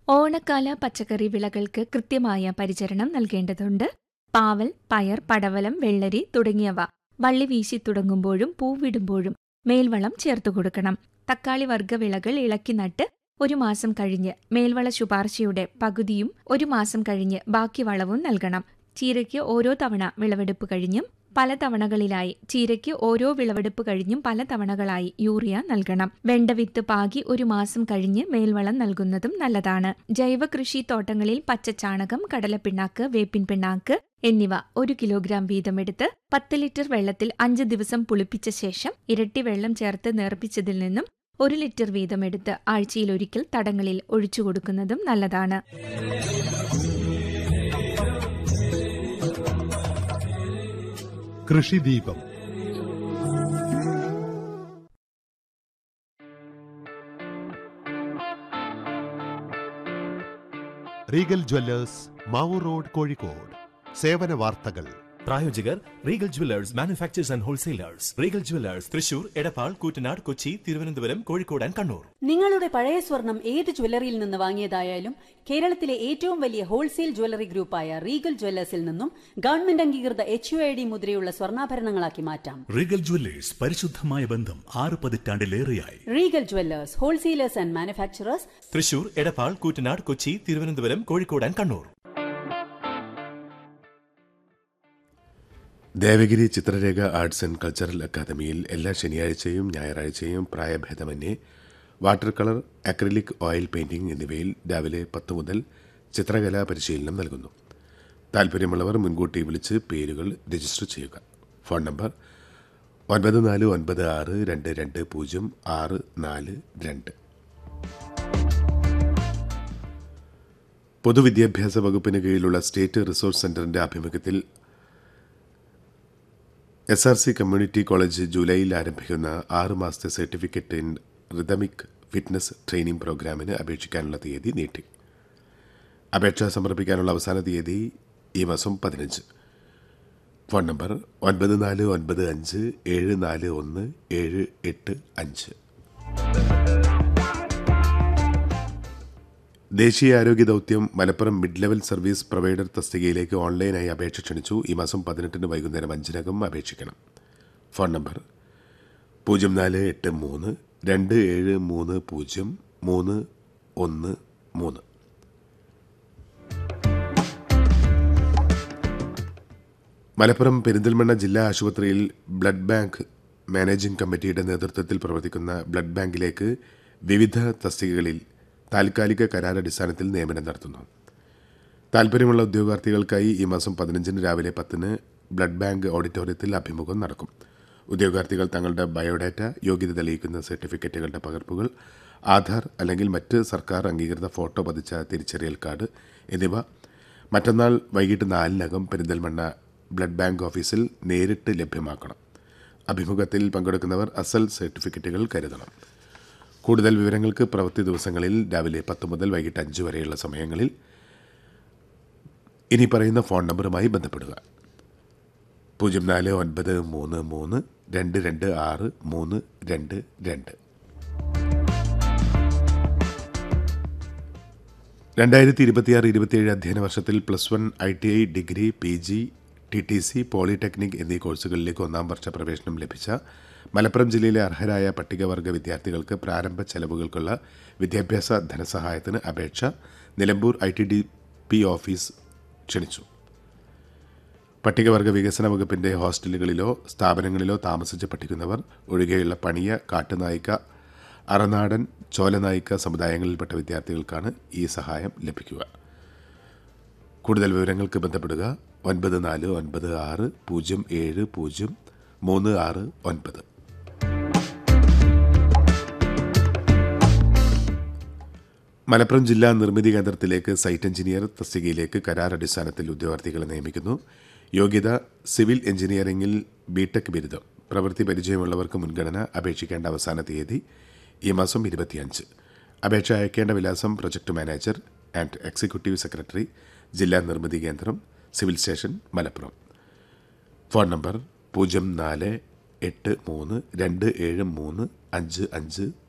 ഓണക്കാല പച്ചക്കറി വിളകൾക്ക് കൃത്യമായ പരിചരണം നൽകേണ്ടതുണ്ട് പാവൽ പയർ പടവലം വെള്ളരി തുടങ്ങിയവ വള്ളി വീശി തുടങ്ങുമ്പോഴും പൂവിടുമ്പോഴും മേൽവളം ചേർത്തു കൊടുക്കണം തക്കാളി വർഗ്ഗവിളകൾ ഇളക്കി നട്ട് ഒരു മാസം കഴിഞ്ഞ് മേൽവള ശുപാർശയുടെ പകുതിയും ഒരു മാസം കഴിഞ്ഞ് ബാക്കി വളവും നൽകണം ചീരയ്ക്ക് ഓരോ തവണ വിളവെടുപ്പ് കഴിഞ്ഞും പല തവണകളിലായി ചീരയ്ക്ക് ഓരോ വിളവെടുപ്പ് കഴിഞ്ഞും പല തവണകളായി യൂറിയ നൽകണം വെണ്ടവിത്ത് പാകി ഒരു മാസം കഴിഞ്ഞ് മേൽവളം നൽകുന്നതും നല്ലതാണ് ജൈവ കൃഷി തോട്ടങ്ങളിൽ പച്ചച്ചാണകം കടലപ്പിണ്ണാക്ക് വേപ്പിൻ പിണ്ണാക്ക് എന്നിവ ഒരു കിലോഗ്രാം വീതമെടുത്ത് പത്ത് ലിറ്റർ വെള്ളത്തിൽ അഞ്ച് ദിവസം പുളിപ്പിച്ച ശേഷം ഇരട്ടി വെള്ളം ചേർത്ത് നേർപ്പിച്ചതിൽ നിന്നും ഒരു ലിറ്റർ വീതമെടുത്ത് ആഴ്ചയിലൊരിക്കൽ തടങ്ങളിൽ ഒഴിച്ചു കൊടുക്കുന്നതും നല്ലതാണ് Krishideepam Regal jewellers Mavoor road Kozhikode സേവന വാർത്തകൾ പ്രായോജകർ Regal jewellers manufacturers and wholesalers Regal jewellers Thrissur Edappal Koottanad Kochi Thiruvananthapuram Kozhikode and Kannur നിങ്ങളുടെ പഴയ സ്വർണം ഏത് ജ്വല്ലറിയിൽ നിന്ന് വാങ്ങിയതായാലും കേരളത്തിലെ ഏറ്റവും വലിയ ഹോൾസെയിൽ ജ്വല്ലറി ഗ്രൂപ്പായ റീഗൽ ജ്വല്ലേഴ്സിൽ നിന്നും ഗവൺമെന്റ് അംഗീകൃത എച്ച് യു ഐ ഡി മുദ്രയുള്ള സ്വർണ്ണാഭരണങ്ങളാക്കി മാറ്റാം റീഗൽ ജ്വല്ലേഴ്സ് പരിശുദ്ധമായ ബന്ധം ആറ് പതിറ്റാണ്ടിലേറെയായി Regal jewellers wholesalers and manufacturers Thrissur Edappal Koottanad Kochi Thiruvananthapuram Kozhikode and Kannur Devagiri Chitrarekha arts and cultural അക്കാദമിയിൽ എല്ലാ ശനിയാഴ്ചയും ഞായറാഴ്ചയും പ്രായഭേദമന്യേ water colour acrylic oil painting എന്നിവയിൽ രാവിലെ പത്ത് മുതൽ ചിത്രകലാ പരിശീലനം നൽകുന്നു താൽപ്പര്യമുള്ളവർ മുൻകൂട്ടി വിളിച്ച് പേരുകൾ രജിസ്റ്റർ ചെയ്യുക ഫോൺ നമ്പർ ഒൻപത് നാല് ഒൻപത് ആറ് രണ്ട് രണ്ട് പൂജ്യം ആറ് നാല് രണ്ട് പൊതുവിദ്യാഭ്യാസ വകുപ്പിന് കീഴിലുള്ള സ്റ്റേറ്റ് റിസോഴ്സ് സെന്ററിന്റെ ആഭിമുഖ്യത്തിൽ S R C community college ജൂലൈയിൽ ആരംഭിക്കുന്ന ആറ് മാസത്തെ certificate in rhythmic fitness training പ്രോഗ്രാമിന് അപേക്ഷിക്കാനുള്ള തീയതി നീട്ടി അപേക്ഷ സമർപ്പിക്കാനുള്ള അവസാന തീയതി ഈ മാസം പതിനഞ്ച് ഫോൺ നമ്പർ ഒൻപത് നാല് ഒൻപത് അഞ്ച് ഏഴ് നാല് ഒന്ന് ഏഴ് എട്ട് അഞ്ച് ദേശീയ ആരോഗ്യ ദൗത്യം Malappuram mid level service provider തസ്തികയിലേക്ക് ഓൺലൈനായി അപേക്ഷ ക്ഷണിച്ചു ഈ മാസം പതിനെട്ടിന് വൈകുന്നേരം അഞ്ചിനകം അപേക്ഷിക്കണം ഫോൺ നമ്പർ പൂജ്യം നാല് എട്ട് മൂന്ന് രണ്ട് ഏഴ് മൂന്ന് പൂജ്യം മൂന്ന് ഒന്ന് മൂന്ന് മലപ്പുറം പെരിന്തൽമണ്ണ ജില്ലാ ആശുപത്രിയിൽ ബ്ലഡ് ബാങ്ക് മാനേജിംഗ് കമ്മിറ്റിയുടെ നേതൃത്വത്തിൽ പ്രവർത്തിക്കുന്ന ബ്ലഡ് ബാങ്കിലേക്ക് വിവിധ തസ്തികകളിൽ താൽക്കാലിക കരാറടിസ്ഥാനത്തിൽ നിയമനം നടത്തുന്നു താൽപ്പര്യമുള്ള ഉദ്യോഗാർത്ഥികൾക്കായി ഈ മാസം പതിനഞ്ചിന് രാവിലെ പത്തിന് ബ്ലഡ് ബാങ്ക് ഓഡിറ്റോറിയത്തിൽ അഭിമുഖം നടക്കും ഉദ്യോഗാർത്ഥികൾ തങ്ങളുടെ ബയോഡാറ്റ യോഗ്യത തെളിയിക്കുന്ന സർട്ടിഫിക്കറ്റുകളുടെ പകർപ്പുകൾ ആധാർ അല്ലെങ്കിൽ മറ്റ് സർക്കാർ അംഗീകൃത ഫോട്ടോ പതിച്ച തിരിച്ചറിയൽ കാർഡ് എന്നിവ മറ്റന്നാൾ വൈകിട്ട് നാലിനകം പെരിന്തൽമണ്ണ ബ്ലഡ് ബാങ്ക് ഓഫീസിൽ നേരിട്ട് ലഭ്യമാക്കണം അഭിമുഖത്തിൽ പങ്കെടുക്കുന്നവർ അസൽ സർട്ടിഫിക്കറ്റുകൾ കരുതണം കൂടുതൽ വിവരങ്ങൾക്ക് പ്രവൃത്തി ദിവസങ്ങളിൽ രാവിലെ പത്ത് മുതൽ വൈകിട്ട് അഞ്ച് വരെയുള്ള സമയങ്ങളിൽ ഇനി പറയുന്ന ഫോൺ നമ്പറുമായി ബന്ധപ്പെടുക പൂജ്യം നാല് ഒൻപത് മൂന്ന് മൂന്ന് രണ്ട് രണ്ട് ആറ് മൂന്ന് രണ്ട് രണ്ട് രണ്ടായിരത്തി ഇരുപത്തിയാറ് ഇരുപത്തിയേഴ് അധ്യയന വർഷത്തിൽ plus one I T I degree P G T T C polytechnic എന്നീ കോഴ്സുകളിലേക്ക് ഒന്നാം വർഷ പ്രവേശനം ലഭിച്ച മലപ്പുറം ജില്ലയിലെ അർഹരായ പട്ടികവർഗ വിദ്യാർത്ഥികൾക്ക് പ്രാരംഭ ചെലവുകൾക്കുള്ള വിദ്യാഭ്യാസ ധനസഹായത്തിന് അപേക്ഷ Nilambur I T D P office ക്ഷണിച്ചു പട്ടികവർഗ വികസന വകുപ്പിന്റെ ഹോസ്റ്റലുകളിലോ സ്ഥാപനങ്ങളിലോ താമസിച്ച് പഠിക്കുന്നവർ ഒഴികെയുള്ള പണിയ കാട്ടുനായിക്ക അറനാടൻ ചോലനായിക്ക സമുദായങ്ങളിൽപ്പെട്ട വിദ്യാർത്ഥികൾക്കാണ് ഈ സഹായം ലഭിക്കുക കൂടുതൽ വിവരങ്ങൾക്ക് ബന്ധപ്പെടുക ഒൻപത് നാല് ഒൻപത് ആറ് പൂജ്യം ഏഴ് പൂജ്യം മൂന്ന് ആറ് ഒൻപത് മലപ്പുറം ജില്ലാ നിർമ്മിതി കേന്ദ്രത്തിലേക്ക് സൈറ്റ് എഞ്ചിനീയർ തസ്തികയിലേക്ക് കരാർ അടിസ്ഥാനത്തിൽ ഉദ്യോഗാർത്ഥികളെ നിയമിക്കുന്നു യോഗ്യത സിവിൽ എഞ്ചിനീയറിംഗിൽ ബിടെക് ബിരുദം പ്രവൃത്തി പരിചയമുള്ളവർക്ക് മുൻഗണന അപേക്ഷിക്കേണ്ട അവസാന തീയതി ഈ മാസം ഇരുപത്തിയഞ്ച് അപേക്ഷ അയക്കേണ്ട വിലാസം project manager and executive secretary ജില്ലാ Nirmithi Kendram civil station Malappuram phone number പൂജ്യം നാല് എട്ട് മൂന്ന് രണ്ട് ഏഴ് മൂന്ന് അഞ്ച് അഞ്ച്